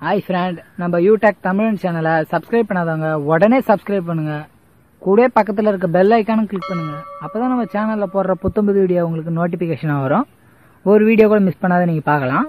hi friend நம்ம யூடெக் தமிழ் சேனலை subscribe பண்ணாதவங்க உடனே சப்ஸ்கிரைப் பண்ணுங்க கூடவே பக்கத்தில் இருக்க பெல் ஐக்கானும் கிளிக் பண்ணுங்க அப்பதான் நம்ம சேனலில் போடுற புத்தம்புது வீடியோ உங்களுக்கு நோட்டிஃபிகேஷனாக வரும் ஒரு வீடியோ கூட மிஸ் பண்ணாத நீங்கள் பார்க்கலாம்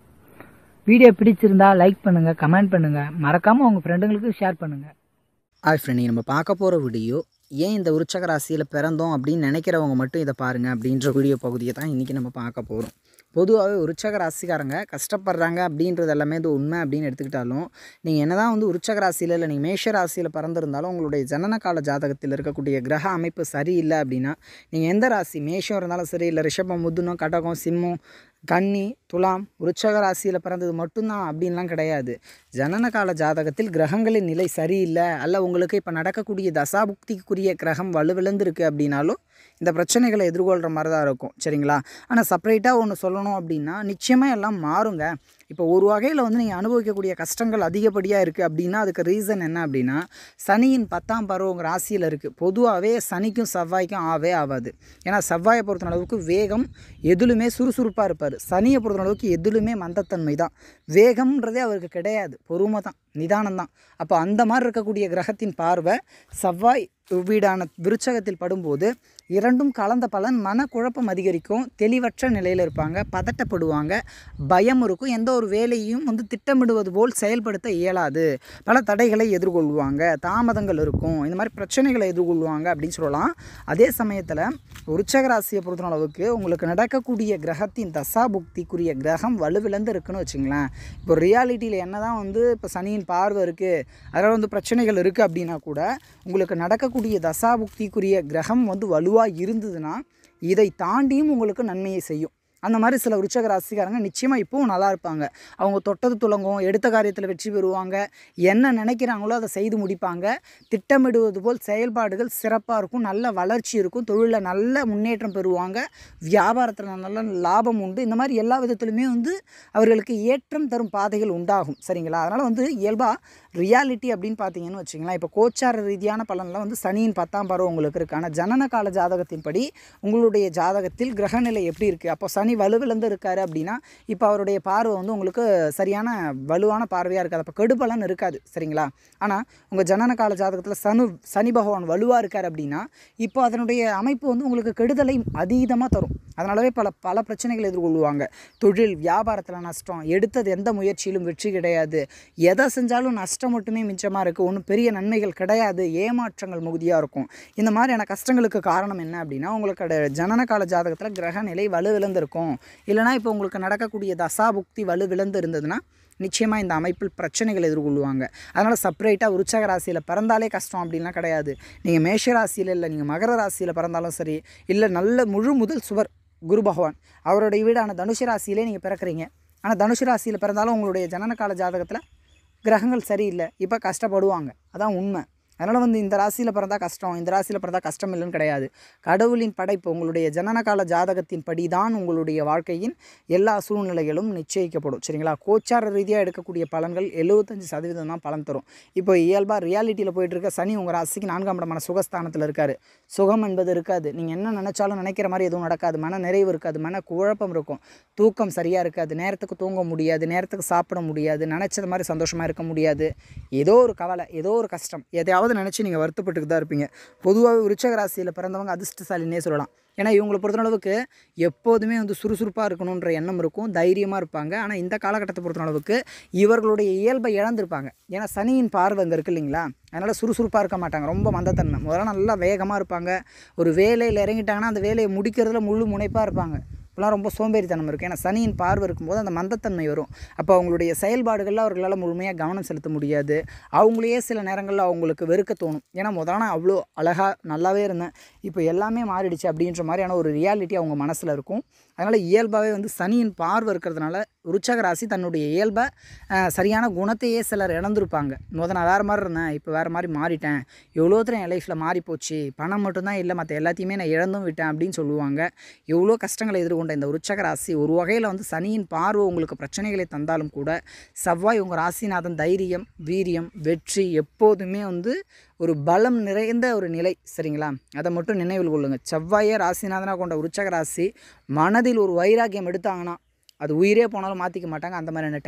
வீடியோ பிடிச்சிருந்தா லைக் பண்ணுங்க கமெண்ட் பண்ணுங்க மறக்காம உங்க ஃப்ரெண்டுங்களுக்கு ஷேர் பண்ணுங்க ஹாய் ஃப்ரெண்ட் நம்ம பார்க்க போகிற வீடியோ ஏன் இந்த விருச்சக ராசியில் பிறந்தோம் அப்படின்னு நினைக்கிறவங்க மட்டும் இதை பாருங்கள் அப்படின்ற வீடியோ பகுதியை தான் இன்றைக்கி நம்ம பார்க்க போகிறோம் பொதுவாகவே விருச்சக ராசிக்காரங்க கஷ்டப்படுறாங்க அப்படின்றது எல்லாமே இது உண்மை அப்படின்னு எடுத்துக்கிட்டாலும் நீங்கள் என்ன தான் வந்து விருச்சக ராசியில் இல்லை நீங்கள் மேஷ ராசியில் பிறந்திருந்தாலும் உங்களுடைய ஜனன கால ஜாதகத்தில் இருக்கக்கூடிய கிரக அமைப்பு சரியில்லை அப்படின்னா நீங்கள் எந்த ராசி மேஷம் இருந்தாலும் சரி இல்லை ரிஷபம் முதுனம் கடகம் சிம்மம் கன்னி துலாம் விருச்சக ராசியில் பிறந்தது மட்டும்தான் அப்படின்லாம் கிடையாது ஜனன கால ஜாதகத்தில் கிரகங்களின் நிலை சரியில்லை அல்ல உங்களுக்கு இப்போ நடக்கக்கூடிய தசாபுக்திக்குரிய கிரகம் வலுவிழந்திருக்கு அப்படின்னாலும் இந்த பிரச்சனைகளை எதிர்கொள்கிற மாதிரி தான் இருக்கும் சரிங்களா ஆனால் செப்பரேட்டாக ஒன்று சொல்லணும் அப்படின்னா நிச்சயமாக எல்லாம் மாறுங்க இப்போ ஒரு வகையில் வந்து நீங்கள் அனுபவிக்கக்கூடிய கஷ்டங்கள் அதிகப்படியாக இருக்குது அப்படின்னா அதுக்கு ரீசன் என்ன அப்படின்னா சனியின் பத்தாம் பருவம் உங்கள் ராசியில் இருக்குது பொதுவாகவே சனிக்கும் செவ்வாய்க்கும் ஆவே ஆகாது ஏன்னா செவ்வாயை பொறுத்த அளவுக்கு வேகம் எதிலுமே சுறுசுறுப்பாக இருப்பார் சனியை பொறுத்த அளவுக்கு எதிலுமே மந்தத்தன்மை தான் வேகம்ன்றதே அவருக்கு கிடையாது பொறுமை தான் நிதானம் தான் அப்போ அந்த மாதிரி இருக்கக்கூடிய கிரகத்தின் பார்வை செவ்வாய் வீடான விருச்சகத்தில் படும்போது இரண்டும் கலந்த பலன் மனக்குழப்பம் அதிகரிக்கும் தெளிவற்ற நிலையில் இருப்பாங்க பதட்டப்படுவாங்க பயம் இருக்கும் எந்த ஒரு வேலையும் வந்து திட்டமிடுவது போல் செயல்படுத்த இயலாது பல தடைகளை எதிர்கொள்வாங்க தாமதங்கள் இருக்கும் இந்த மாதிரி பிரச்சனைகளை எதிர்கொள்வாங்க அப்படின்னு சொல்லலாம் அதே சமயத்தில் விருச்சக ராசியை பொறுத்த அளவுக்கு உங்களுக்கு நடக்கக்கூடிய கிரகத்தின் தசாபுக்திக்குரிய கிரகம் வலுவிழந்து இருக்குன்னு வச்சுங்களேன் இப்போ ரியாலிட்டியில் என்ன தான் வந்து இப்போ சனியின் பார்வை இருக்குது அதனால் வந்து பிரச்சனைகள் இருக்குது அப்படின்னா கூட உங்களுக்கு நடக்கக்கூடிய தசாபுக்திக்குரிய கிரகம் வந்து வலுவாக இருந்ததுன்னா இதை தாண்டியும் உங்களுக்கு நன்மையை செய்யும் அந்த மாதிரி சில விருச்சக ராசிக்காரங்க நிச்சயமாக இப்போவும் நல்லா இருப்பாங்க அவங்க தொட்டது துலங்கும் எடுத்த காரியத்தில் வெற்றி பெறுவாங்க என்ன நினைக்கிறாங்களோ அதை செய்து முடிப்பாங்க திட்டமிடுவது போல் செயல்பாடுகள் சிறப்பாக இருக்கும் நல்ல வளர்ச்சி இருக்கும் தொழிலில் நல்ல முன்னேற்றம் பெறுவாங்க வியாபாரத்தில் நல்ல லாபம் உண்டு இந்த மாதிரி எல்லா விதத்துலையுமே வந்து அவர்களுக்கு ஏற்றம் தரும் பாதைகள் உண்டாகும் சரிங்களா அதனால் வந்து இயல்பாக ரியாலிட்டி அப்படின்னு பார்த்தீங்கன்னு வச்சிங்களேன் இப்போ கோச்சார ரீதியான பலனில் வந்து சனியின் பத்தாம் பருவம் உங்களுக்கு இருக்குது ஆனால் ஜனன கால ஜாதகத்தின்படி உங்களுடைய ஜாதகத்தில் கிரகநிலை எப்படி இருக்குது அப்போ சனி வலுவிழந்து இருக்காரு அப்படின்னா இப்போ அவருடைய பார்வை வந்து உங்களுக்கு சரியான வலுவான பார்வையாக இருக்காது அப்போ கெடுபலன் இருக்காது சரிங்களா ஆனால் உங்கள் ஜனன கால ஜாதகத்தில் சனு சனி பகவான் வலுவாக இருக்கார் அப்படின்னா இப்போ அதனுடைய அமைப்பு வந்து உங்களுக்கு கெடுதலை அதீதமாக தரும் அதனாலவே பல பல பிரச்சனைகள் எதிர்கொள்வாங்க தொழில் வியாபாரத்தில் நஷ்டம் எடுத்தது எந்த முயற்சியிலும் வெற்றி கிடையாது எதை செஞ்சாலும் நஷ்டம் மட்டுமே மிச்சமாக இருக்குது ஒன்றும் பெரிய நன்மைகள் கிடையாது ஏமாற்றங்கள் மிகுதியாக இருக்கும் இந்த மாதிரியான கஷ்டங்களுக்கு காரணம் என்ன அப்படின்னா உங்களுக்கு ஜனன கால ஜாதகத்தில் கிரக நிலை வலுவிழந்திருக்கும் இல்லைனா இப்போ உங்களுக்கு நடக்கக்கூடிய தசாபுக்தி வலுவிழந்து இருந்ததுன்னா நிச்சயமாக இந்த அமைப்பில் பிரச்சனைகள் எதிர்கொள்வாங்க அதனால் செப்பரேட்டாக விருச்சக ராசியில் பிறந்தாலே கஷ்டம் அப்படின்லாம் கிடையாது நீங்கள் மேஷ ராசியில் இல்லை நீங்கள் மகர ராசியில் பிறந்தாலும் சரி இல்லை நல்ல முழு முதல் சுவர் குரு பகவான் அவருடைய வீடான தனுஷு ராசியிலே நீங்கள் பிறக்கிறீங்க ஆனால் தனுஷு ராசியில் பிறந்தாலும் உங்களுடைய ஜனன கால ஜாதகத்தில் கிரகங்கள் சரியில்லை இப்போ கஷ்டப்படுவாங்க அதான் உண்மை அதனால் வந்து இந்த ராசியில் பிறந்தா கஷ்டம் இந்த ராசியில் பிறந்தா கஷ்டம் இல்லைன்னு கிடையாது கடவுளின் படைப்பு உங்களுடைய ஜனனகால ஜாதகத்தின் படி தான் உங்களுடைய வாழ்க்கையின் எல்லா சூழ்நிலைகளும் நிச்சயிக்கப்படும் சரிங்களா கோச்சார ரீதியாக எடுக்கக்கூடிய பலன்கள் எழுபத்தஞ்சு சதவீதம் தான் பலன் தரும் இப்போ இயல்பாக ரியாலிட்டியில் போயிட்டு இருக்க சனி உங்கள் ராசிக்கு நான்காம் இடமான சுகஸ்தானத்தில் இருக்கார் சுகம் என்பது இருக்காது நீங்கள் என்ன நினச்சாலும் நினைக்கிற மாதிரி எதுவும் நடக்காது மன நிறைவு இருக்காது மன குழப்பம் இருக்கும் தூக்கம் சரியாக இருக்காது நேரத்துக்கு தூங்க முடியாது நேரத்துக்கு சாப்பிட முடியாது நினச்சது மாதிரி சந்தோஷமாக இருக்க முடியாது ஏதோ ஒரு கவலை ஏதோ ஒரு கஷ்டம் எதையாவது நினச்சி நீங்கள் வருத்தப்பட்டுக்கு தான் இருப்பீங்க பொதுவாகவே விருச்சக ராசியில் பிறந்தவங்க அதிர்ஷ்டசாலினே சொல்லலாம் ஏன்னா இவங்களை பொறுத்தளவுக்கு எப்போதுமே வந்து சுறுசுறுப்பாக இருக்கணுன்ற எண்ணம் இருக்கும் தைரியமாக இருப்பாங்க ஆனால் இந்த காலகட்டத்தை பொறுத்தளவுக்கு இவர்களுடைய இயல்பை இழந்திருப்பாங்க ஏன்னா சனியின் பார்வை அங்கே இருக்கு இல்லைங்களா அதனால் சுறுசுறுப்பாக இருக்க மாட்டாங்க ரொம்ப மந்தத்தன்மை முதல்ல நல்லா வேகமாக இருப்பாங்க ஒரு வேலையில் இறங்கிட்டாங்கன்னா அந்த வேலையை முடிக்கிறதுல முழு முனைப்பாக இருப்பாங்க இப்போலாம் ரொம்ப சோம்பேறித்தனம் இருக்குது ஏன்னா சனியின் பார்வை இருக்கும்போது அந்த மந்தத்தன்மை வரும் அப்போ அவங்களுடைய செயல்பாடுகளில் அவர்களால் முழுமையாக கவனம் செலுத்த முடியாது அவங்களையே சில நேரங்களில் அவங்களுக்கு வெறுக்க தோணும் ஏன்னா முதல்ல நான் அவ்வளோ அழகாக நல்லாவே இருந்தேன் இப்போ எல்லாமே மாறிடுச்சு அப்படின்ற மாதிரியான ஒரு ரியாலிட்டி அவங்க மனசில் இருக்கும் அதனால் இயல்பாகவே வந்து சனியின் பார்வை இருக்கிறதுனால விருச்சக ராசி தன்னுடைய இயல்பை அஹ், சரியான குணத்தையே சிலர் இழந்திருப்பாங்க முதல் நான் வேறு மாதிரி இருந்தேன் இப்போ வேறு மாதிரி மாறிட்டேன் எவ்வளோ தூரம் என் லைஃப்பில் மாறி போச்சு பணம் மட்டும்தான் இல்லை மற்ற எல்லாத்தையுமே நான் இழந்தும் விட்டேன் அப்படின்னு சொல்லுவாங்க எவ்வளோ கஷ்டங்களை எதிர்கொண்ட இந்த விருச்சக ராசி ஒரு வகையில் வந்து சனியின் பார்வை உங்களுக்கு பிரச்சனைகளை தந்தாலும் கூட செவ்வாய் உங்கள் ராசிநாதன் தைரியம் வீரியம் வெற்றி எப்போதுமே வந்து ஒரு பலம் நிறைந்த ஒரு நிலை சரிங்களா அதை மட்டும் நினைவில் கொள்ளுங்கள் செவ்வாயே ராசிநாதனாக கொண்ட விருச்சக ராசி மனதில் ஒரு வைராக்கியம் எடுத்தாங்கன்னா அது உயிரே போனாலும் மாற்றிக்க மாட்டாங்க அந்த மாதிரியான டைப்பு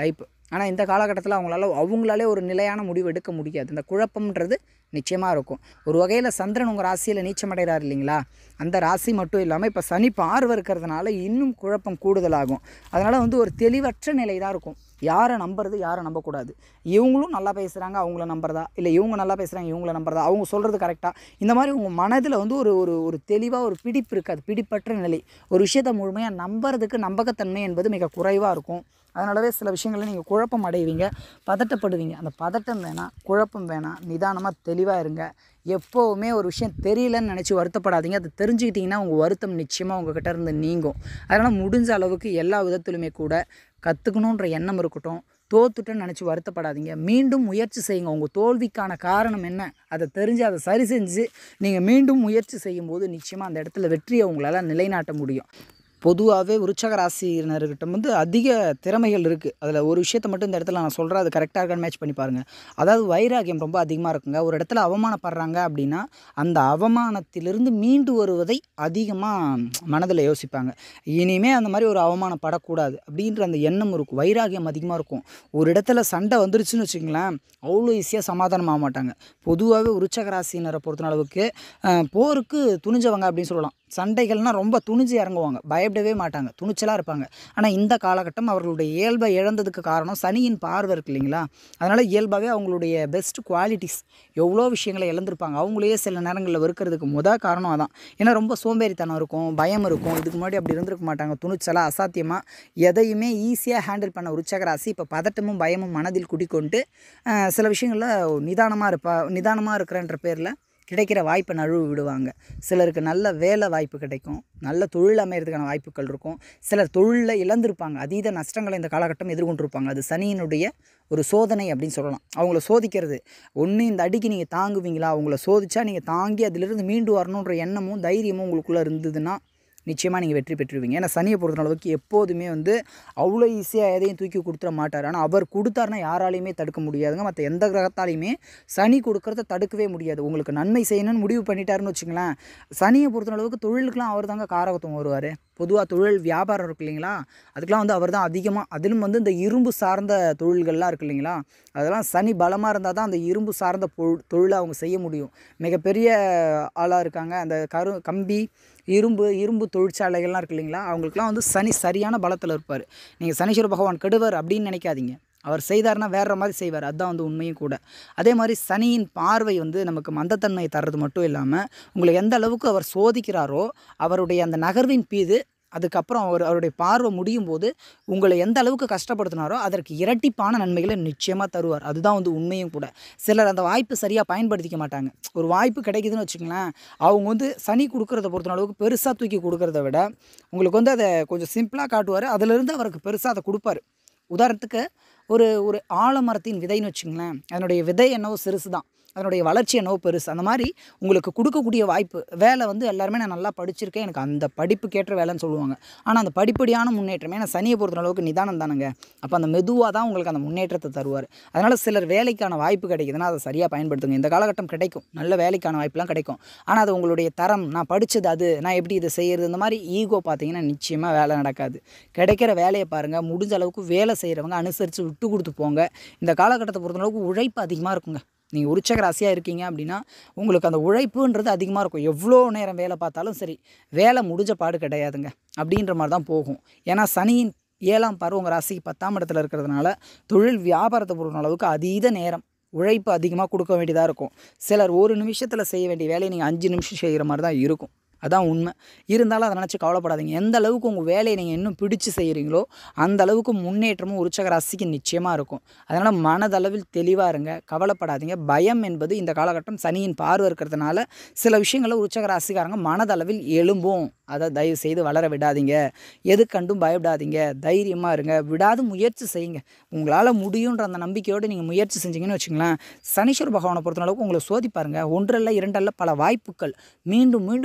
ஆனால் இந்த காலகட்டத்தில் அவங்களால அவங்களாலே ஒரு நிலையான முடிவு எடுக்க முடியாது இந்த குழப்பம்ன்றது நிச்சயமாக இருக்கும் ஒரு வகையில் சந்திரன் உங்கள் ராசியில் நீச்சமடைகிறார் இல்லைங்களா அந்த ராசி மட்டும் இல்லாமல் இப்போ சனி பார்வை இருக்கிறதுனால இன்னும் குழப்பம் கூடுதலாகும் அதனால் வந்து ஒரு தெளிவற்ற நிலை தான் இருக்கும் யாரை நம்புறது யாரை நம்பக்கூடாது இவங்களும் நல்லா பேசுகிறாங்க அவங்கள நம்புறதா இல்லை இவங்க நல்லா பேசுகிறாங்க இவங்கள நம்புறதா அவங்க சொல்கிறது கரெக்டாக இந்த மாதிரி உங்கள் மனதில் வந்து ஒரு ஒரு ஒரு தெளிவாக ஒரு பிடிப்பு இருக்காது பிடிப்பற்ற நிலை ஒரு விஷயத்தை முழுமையாக நம்புறதுக்கு நம்பகத்தன்மை என்பது மிக குறைவாக இருக்கும் அதனாலவே சில விஷயங்களில் நீங்கள் குழப்பம் அடைவீங்க பதட்டப்படுவீங்க அந்த பதட்டம் வேணாம் குழப்பம் வேணாம் நிதானமாக தெளிவாக இருங்க எப்போவுமே ஒரு விஷயம் தெரியலன்னு நினச்சி வருத்தப்படாதீங்க அது தெரிஞ்சுக்கிட்டிங்கன்னா உங்கள் வருத்தம் நிச்சயமாக உங்ககிட்ட இருந்து நீங்கும் அதனால் முடிஞ்ச அளவுக்கு எல்லா விதத்திலுமே கூட கற்றுக்கணுன்ற எண்ணம் இருக்கட்டும் தோத்துட்டேன்னு நினச்சி வருத்தப்படாதீங்க மீண்டும் முயற்சி செய்யுங்க உங்கள் தோல்விக்கான காரணம் என்ன அதை தெரிஞ்சு அதை சரி செஞ்சு நீங்கள் மீண்டும் முயற்சி செய்யும்போது நிச்சயமாக அந்த இடத்துல வெற்றியை உங்களால் நிலைநாட்ட முடியும் பொதுவாகவே விருச்சக ராசியினர்கிட்ட வந்து அதிக திறமைகள் இருக்குது அதில் ஒரு விஷயத்தை மட்டும் இந்த இடத்துல நான் சொல்கிறேன் அது கரெக்டாக இருக்கான்னு மேட்ச் பண்ணி பாருங்கள் அதாவது வைராகியம் ரொம்ப அதிகமாக இருக்குங்க ஒரு இடத்துல அவமானப்படுறாங்க அப்படின்னா அந்த அவமானத்திலிருந்து மீண்டு வருவதை அதிகமாக மனதில் யோசிப்பாங்க இனிமே அந்த மாதிரி ஒரு அவமானப்படக்கூடாது அப்படின்ற அந்த எண்ணம் இருக்கும் வைராகியம் அதிகமாக இருக்கும் ஒரு இடத்துல சண்டை வந்துருச்சுன்னு வச்சுங்களேன் அவ்வளோ ஈஸியாக சமாதானம் ஆக மாட்டாங்க பொதுவாகவே விருச்சக ராசியினரை பொறுத்த அளவுக்கு அஹ், போருக்கு துணிஞ்சவங்க அப்படின்னு சொல்லலாம் சண்டைகள்னால் ரொம்ப துணிஞ்சு இறங்குவாங்க பயப்படவே மாட்டாங்க துணிச்சலாக இருப்பாங்க ஆனால் இந்த காலகட்டம் அவர்களுடைய இயல்பை இழந்ததுக்கு காரணம் சனியின் பார்வை இருக்கு இல்லைங்களா அதனால் இயல்பாகவே அவங்களுடைய பெஸ்ட் குவாலிட்டிஸ் எவ்வளோ விஷயங்களை இழந்திருப்பாங்க அவங்களையே சில நேரங்களில் வெறுக்கிறதுக்கு முத காரணம் அதான் ஏன்னா ரொம்ப சோம்பேறித்தனம் இருக்கும் பயம் இருக்கும் இதுக்கு முன்னாடி அப்படி இருந்திருக்க மாட்டாங்க துணிச்சலாக அசாத்தியமாக எதையுமே ஈஸியாக ஹேண்டில் பண்ண உற்சக ராசி இப்போ பதட்டமும் பயமும் மனதில் குடிக்கொண்டு அஹ், சில விஷயங்களில் நிதானமாக இருப்பா நிதானமாக இருக்கிறன்ற பேரில் கிடைக்கிற வாய்ப்பை நழுவு விடுவாங்க சிலருக்கு நல்ல வேலை வாய்ப்பு கிடைக்கும் நல்ல தொழில் அமையறதுக்கான வாய்ப்புகள் இருக்கும் சிலர் தொழிலில் இழந்திருப்பாங்க அதீத நஷ்டங்களை இந்த காலகட்டம் எதிர்கொண்டிருப்பாங்க அது சனியினுடைய ஒரு சோதனை அப்படின்னு சொல்லலாம் அவங்கள சோதிக்கிறது ஒன்று இந்த அடிக்கு நீங்கள் தாங்குவீங்களா அவங்கள சோதிச்சா நீங்கள் தாங்கி அதிலிருந்து மீண்டு வரணுன்ற எண்ணமும் தைரியமும் உங்களுக்குள்ளே இருந்ததுன்னா நிச்சயமாக நீங்கள் வெற்றி பெற்றுருவீங்க ஏன்னா சனியை பொறுத்த அளவுக்கு எப்போதுமே வந்து அவ்வளோ ஈஸியாக எதையும் தூக்கி கொடுத்துட மாட்டார் ஆனால் அவர் கொடுத்தாருன்னா யாராலையுமே தடுக்க முடியாதுங்க மற்ற எந்த கிரகத்தாலையுமே சனி கொடுக்கறத தடுக்கவே முடியாது உங்களுக்கு நன்மை செய்யணும்னு முடிவு பண்ணிட்டாருன்னு வச்சுங்களேன் சனியை பொறுத்த அளவுக்கு தொழிலுக்குலாம் அவர் தாங்க காரகத்துவம் வருவார் பொதுவாக தொழில் வியாபாரம் இருக்கு இல்லைங்களா அதுக்கெலாம் வந்து அவர் தான் அதிகமாக அதிலும் வந்து இந்த இரும்பு சார்ந்த தொழில்கள்லாம் இருக்கு இல்லைங்களா அதெல்லாம் சனி பலமாக இருந்தால் தான் அந்த இரும்பு சார்ந்த பொருள் தொழிலை அவங்க செய்ய முடியும் மிகப்பெரிய ஆளாக இருக்காங்க அந்த கரு கம்பி இரும்பு இரும்பு தொழிற்சாலைகள்லாம் இருக்கு இல்லைங்களா அவங்களுக்குலாம் வந்து சனி சரியான பலத்தில் இருப்பார் நீங்கள் சனீஸ்வர பகவான் கெடுவர் அப்படின்னு நினைக்காதீங்க அவர் செய்தார்னா வேற மாதிரி செய்வார் அதுதான் வந்து உண்மையும் கூட அதே மாதிரி சனியின் பார்வை வந்து நமக்கு மந்தத்தன்மையை தர்றது மட்டும் இல்லாமல் உங்களை எந்த அளவுக்கு அவர் சோதிக்கிறாரோ அவருடைய அந்த நகர்வின் மீது அதுக்கப்புறம் அவர் அவருடைய பார்வை முடியும் போது உங்களை எந்த அளவுக்கு கஷ்டப்படுத்தினாரோ அதற்கு இரட்டிப்பான நன்மைகளை நிச்சயமாக தருவார் அதுதான் வந்து உண்மையும் கூட சிலர் அந்த வாய்ப்பு சரியாக பயன்படுத்திக்க மாட்டாங்க ஒரு வாய்ப்பு கிடைக்குதுன்னு வச்சுங்களேன் அவங்க வந்து சனி கொடுக்குறத பொறுத்த அளவுக்கு பெருசாக தூக்கி கொடுக்கறத விட உங்களுக்கு வந்து அதை கொஞ்சம் சிம்பிளாக காட்டுவார் அதிலிருந்து அவருக்கு பெருசாக அதை கொடுப்பாரு உதாரணத்துக்கு ஒரு ஒரு ஆலமரத்தின் விதைன்னு வச்சுங்களேன் அதனுடைய விதை என்னவோ சிறுசு தான் அதனுடைய வளர்ச்சி என்னவோ பெருசு அந்த மாதிரி உங்களுக்கு கொடுக்கக்கூடிய வாய்ப்பு வேலை வந்து எல்லாருமே நான் நல்லா படிச்சிருக்கேன் எனக்கு அந்த படிப்புக்கேற்ற வேலைன்னு சொல்லுவாங்க ஆனால் அந்த படிப்படியான முன்னேற்றமே நான் சனியை பொறுத்த அளவுக்கு நிதானம் தானுங்க அப்போ அந்த மெதுவாக தான் உங்களுக்கு அந்த முன்னேற்றத்தை தருவார் அதனால் சிலர் வேலைக்கான வாய்ப்பு கிடைக்குதுன்னா அதை சரியாக பயன்படுத்துங்க இந்த காலகட்டம் கிடைக்கும் நல்ல வேலைக்கான வாய்ப்புலாம் கிடைக்கும் ஆனால் அது உங்களுடைய தரம் நான் படித்தது அது நான் எப்படி இதை செய்கிறது இந்த மாதிரி ஈகோ பார்த்தீங்கன்னா நிச்சயமாக வேலை நடக்காது கிடைக்கிற வேலையை பாருங்கள் முடிஞ்ச அளவுக்கு வேலை செய்கிறவங்க அனுசரித்து விட்டு கொடுத்து போங்க இந்த காலகட்டத்தை பொறுத்த அளவுக்கு உழைப்பு அதிகமாக இருக்குங்க நீங்கள் உற்சக ராசியாக இருக்கீங்க அப்படின்னா உங்களுக்கு அந்த உழைப்புன்றது அதிகமாக இருக்கும் எவ்வளோ நேரம் வேலை பார்த்தாலும் சரி வேலை முடிஞ்ச பாடு கிடையாதுங்க அப்படின்ற மாதிரி தான் போகும் ஏன்னா சனியின் ஏழாம் பார்வை உங்கள் ராசிக்கு பத்தாம் இடத்துல இருக்கிறதுனால தொழில் வியாபாரத்தை பொறுத்த அளவுக்கு அதீத நேரம் உழைப்பு அதிகமாக கொடுக்க வேண்டியதாக இருக்கும் சிலர் ஒரு நிமிஷத்தில் செய்ய வேண்டிய வேலையை நீங்கள் அஞ்சு நிமிஷம் செய்கிற மாதிரி தான் இருக்கும் அதான் உண்மை இருந்தாலும் அதை நினச்சி கவலைப்படாதீங்க எந்த அளவுக்கு உங்கள் வேலையை நீங்கள் இன்னும் பிடிச்சு செய்கிறீங்களோ அந்த அளவுக்கு முன்னேற்றமும் உற்சக ராசிக்கு நிச்சயமாக இருக்கும் அதனால் மனதளவில் தெளிவாக இருங்க கவலைப்படாதீங்க பயம் என்பது இந்த காலகட்டம் சனியின் பார்வை இருக்கிறதுனால சில விஷயங்களை உற்சக ராசிக்காரங்க மனதளவில் எழும்பும் அதை தயவு செய்து வளர விடாதீங்க எது கண்டும் பயப்படாதீங்க தைரியமாக இருங்க விடாது முயற்சி செய்யுங்க உங்களால் முடியுன்ற அந்த நம்பிக்கையோடு நீங்கள் முயற்சி செஞ்சீங்கன்னு வச்சுங்களேன் சனீஸ்வர பகவானை பொறுத்த அளவுக்கு உங்களை சோதிப்பாருங்க ஒன்றல்ல இரண்டல்ல பல வாய்ப்புகள் மீண்டும் மீண்டும் நீங்கள் செய்கிற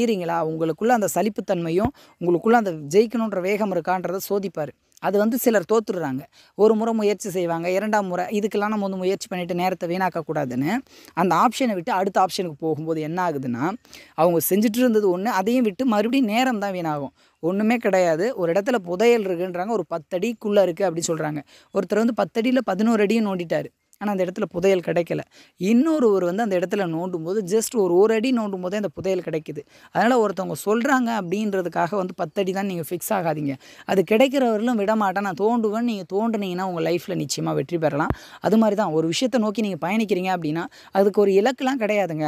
செய்கிறீங்களா உங்களுக்குள்ள அந்த சலிப்புத்தன்மையும் உங்களுக்குள்ள அந்த ஜெயிக்கணுன்ற வேகம் இருக்கான்றதை சோதிப்பார் அது வந்து சிலர் தோத்துடுறாங்க ஒரு முறை முயற்சி செய்வாங்க இரண்டாம் முறை இதுக்கெல்லாம் நம்ம வந்து முயற்சி பண்ணிவிட்டு நேரத்தை வீணாக்கக்கூடாதுன்னு அந்த ஆப்ஷனை விட்டு அடுத்த ஆப்ஷனுக்கு போகும்போது என்ன ஆகுதுன்னா அவங்க செஞ்சுட்டு இருந்தது ஒன்று அதையும் விட்டு மறுபடியும் நேரம் தான் வீணாகும் ஒன்றுமே கிடையாது ஒரு இடத்துல புதையல் இருக்குன்றாங்க ஒரு பத்தடிக்குள்ளே இருக்குது அப்படின்னு சொல்கிறாங்க ஒருத்தர் வந்து பத்தடியில் பதினோரு அடியும் நோண்டிட்டார் ஆனால் அந்த இடத்துல புதையல் கிடைக்கல இன்னொருவர் வந்து அந்த இடத்துல நோண்டும் போது ஜஸ்ட் ஒரு ஒரு அடி நோண்டும் போதே அந்த புதையல் கிடைக்குது அதனால் ஒருத்தவங்க சொல்கிறாங்க அப்படின்றதுக்காக வந்து பத்தடி தான் நீங்கள் ஃபிக்ஸ் ஆகாதீங்க அது கிடைக்கிறவர்களும் விட மாட்டேன் நான் தோண்டுவேன் நீங்கள் தோண்டுனீங்கன்னா உங்கள் லைஃப்பில் நிச்சயமாக வெற்றி பெறலாம் அது மாதிரி தான் ஒரு விஷயத்தை நோக்கி நீங்கள் பயணிக்கிறீங்க அப்படின்னா அதுக்கு ஒரு இலக்குலாம் கிடையாதுங்க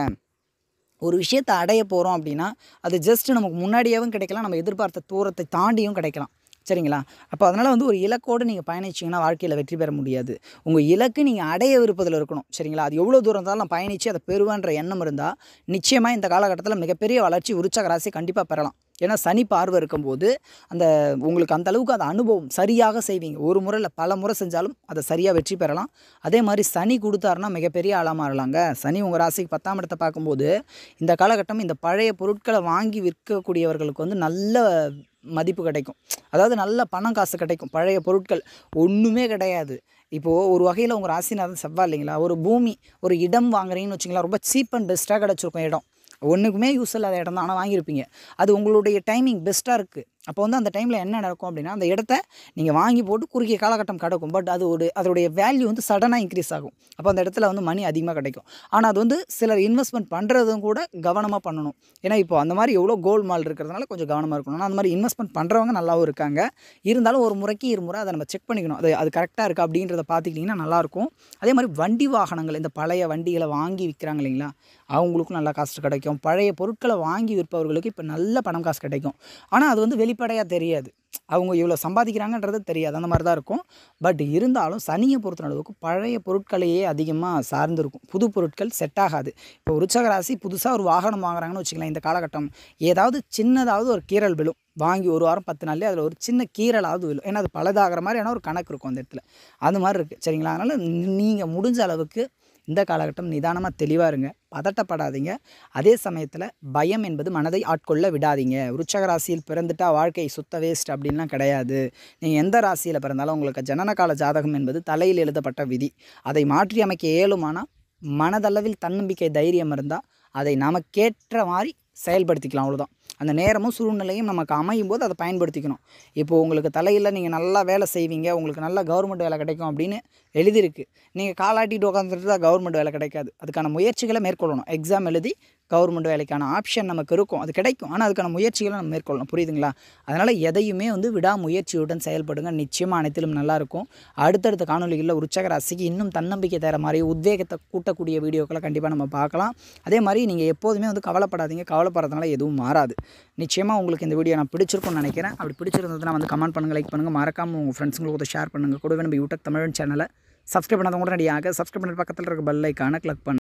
ஒரு விஷயத்தை அடைய போகிறோம் அப்படின்னா அது ஜஸ்ட் நமக்கு முன்னாடியாகவும் கிடைக்கலாம் நம்ம எதிர்பார்த்த தூரத்தை தாண்டியும் கிடைக்கலாம் சரிங்களா அப்போ அதனால் வந்து ஒரு இலக்கோடு நீங்கள் பயணிச்சிங்கன்னா வாழ்க்கையில் வெற்றி பெற முடியாது உங்கள் இலக்கு நீங்கள் அடைய விருப்பத்தில் இருக்கணும் சரிங்களா அது எவ்வளோ தூரம் இருந்தாலும் நான் பயணித்து அதை பெறுவேன்ற எண்ணம் இருந்தால் நிச்சயமாக இந்த காலகட்டத்தில் மிகப்பெரிய வளர்ச்சி உற்சாக ராசி கண்டிப்பாக பெறலாம் ஏன்னா சனி பார்வை இருக்கும்போது அந்த உங்களுக்கு அந்த அளவுக்கு அந்த அனுபவம் சரியாக செய்வீங்க ஒரு முறை இல்லை பல முறை செஞ்சாலும் அதை சரியாக வெற்றி பெறலாம் அதே மாதிரி சனி கொடுத்தாருன்னா மிகப்பெரிய ஆளாக மாறலாங்க சனி உங்கள் ராசிக்கு பத்தாம் இடத்தை பார்க்கும்போது இந்த காலகட்டம் இந்த பழைய பொருட்களை வாங்கி விற்கக்கூடியவர்களுக்கு வந்து நல்ல மதிப்பு கிடைக்கும் அதாவது நல்ல பணம் காசு கிடைக்கும் பழைய பொருட்கள் ஒன்றுமே கிடையாது இப்போது ஒரு வகையில் உங்கள் ராசிநாதன் செவ்வாய் இல்லைங்களா ஒரு பூமி ஒரு இடம் வாங்குறீங்கன்னு வச்சிங்களா ரொம்ப சீப் அண்ட் பெஸ்ட்டாக கிடச்சிருக்கும் இடம் ஒன்றுக்குமே யூஸ் இல்லாத இடம் தான் ஆனால் வாங்கியிருப்பீங்க அது உங்களுடைய டைமிங் பெஸ்ட்டாக இருக்குது அப்போ வந்து அந்த டைமில் என்ன நடக்கும் அப்படின்னா அந்த இடத்த நீங்கள் வாங்கி போட்டு குறுகிய காலகட்டம் கிடக்கும் பட் அது ஒரு அதோடைய வேல்யூ வந்து சடனாக இன்க்ரீஸ் ஆகும் அப்போ அந்த இடத்துல வந்து மணி அதிகமாக கிடைக்கும் ஆனால் அது வந்து சிலர் இன்வெஸ்ட்மெண்ட் பண்ணுறதும் கூட கவனமாக பண்ணணும் ஏன்னா இப்போ அந்த மாதிரி எவ்வளோ கோல்டு மால் இருக்கிறதுனால கொஞ்சம் கவனமாக இருக்கணும் ஆனால் அந்த மாதிரி இன்வெஸ்ட்மெண்ட் பண்ணுறவங்க நல்லாவும் இருக்காங்க இருந்தாலும் ஒரு முறைக்கு இருமுறை அதை நம்ம செக் பண்ணிக்கணும் அது அது கரெக்டாக இருக்கா அப்படின்றத பார்த்துக்கிட்டிங்கன்னா நல்லாயிருக்கும் அதே மாதிரி வண்டி வாகனங்கள் இந்த பழைய வண்டிகளை வாங்கி விற்கிறாங்க இல்லைங்களா அவங்களுக்கும் நல்லா காசு கிடைக்கும் பழைய பொருட்களை வாங்கி விற்பவர்களுக்கு இப்போ நல்ல பணம் காசு கிடைக்கும் ஆனால் அது வந்து வெளிப்படையாக தெரியாது அவங்க இவ்வளோ சம்பாதிக்கிறாங்கன்றது தெரியாது அந்த மாதிரி தான் இருக்கும் பட் இருந்தாலும் சனியை பொறுத்த அளவுக்கு பழைய பொருட்களையே அதிகமாக சார்ந்திருக்கும் புது பொருட்கள் செட் ஆகாது இப்போ உற்சக ராசி புதுசாக ஒரு வாகனம் வாங்குறாங்கன்னு வச்சுக்கலாம் இந்த காலகட்டம் ஏதாவது சின்னதாவது ஒரு கீறல் விழும் வாங்கி ஒரு வாரம் பத்து நாள்லேயே அதில் ஒரு சின்ன கீறலாவது விழும் ஏன்னா அது பழுதாகிற மாதிரியான ஒரு கணக்கு இருக்கும் அந்த இடத்துல அது மாதிரி இருக்குது சரிங்களா அதனால் நீங்கள் முடிஞ்ச அளவுக்கு இந்த காலகட்டம் நிதானமாக தெளிவாக இருங்க பதட்டப்படாதீங்க அதே சமயத்தில் பயம் என்பது மனதை ஆட்கொள்ள விடாதீங்க விருச்சக ராசியில் பிறந்துட்டா வாழ்க்கை சுத்த வேஸ்ட் அப்படின்லாம் கிடையாது நீங்கள் எந்த ராசியில் பிறந்தாலும் உங்களுக்கு ஜனனகால ஜாதகம் என்பது தலையில் எழுதப்பட்ட விதி அதை மாற்றி அமைக்க இயலுமானால் மனதளவில் தன்னம்பிக்கை தைரியம் இருந்தால் அதை நமக்கேற்ற மாதிரி செயல்படுத்திக்கலாம் அவ்வளோதான் அந்த நேரமும் சூழ்நிலையும் நமக்கு அமையும் போது அதை பயன்படுத்திக்கணும் இப்போ உங்களுக்கு தலையில் நீங்கள் நல்லா வேலை செய்வீங்க உங்களுக்கு நல்ல கவர்மெண்ட் வேலை கிடைக்கும் அப்படின்னு எழுதியிருக்கு நீங்கள் காலாட்டிட்டு உட்காந்துட்டு தான் கவர்மெண்ட் வேலை கிடைக்காது அதுக்கான முயற்சிகளை மேற்கொள்ளணும் எக்ஸாம் எழுதி கவர்மெண்ட் வேலைக்கான ஆப்ஷன் நமக்கு இருக்கும் அது கிடைக்கும் ஆனால் அதுக்கான முயற்சிகளை நம்ம மேற்கொள்ளணும் புரியுதுங்களா அதனால் எதையுமே வந்து விடாமுயற்சியுடன் செயல்படுங்க நிச்சயமாக அனைத்திலும் நல்லாயிருக்கும் அடுத்தடுத்த காணொலிகளில் உற்சக ராசிக்கு இன்னும் தன்னம்பிக்கை தர மாதிரி உத்வேகத்தை கூட்டக்கூடிய வீடியோக்களை கண்டிப்பாக நம்ம பார்க்கலாம் அதே மாதிரி நீங்கள் எப்போதுமே வந்து கவலைப்படாதீங்க கவலைப்படுறதுனால எதுவும் மாறாது நிச்சயமாக உங்களுக்கு இந்த வீடியோ நான் பிடிச்சிருக்கும்னு நினைக்கிறேன் அப்படி பிடிச்சிருந்ததுன்னா வந்து கமெண்ட் பண்ணுங்கள் லைக் பண்ணுங்கள் மறக்காமல் உங்கள் ஃப்ரெண்ட்ஸுங்களுக்கு ஷேர் பண்ணுங்கள் கூடவே நம்ம யூடியூப் தமிழ் சேனலை சப்ஸ்கிரைப் பண்ணாதவங்க கூட ரெடியாக சப்ஸ்கிரைப் பண்ணுற பக்கத்தில் இருக்க பெல் ஐக்கானை கிளிக் பண்ணுங்கள்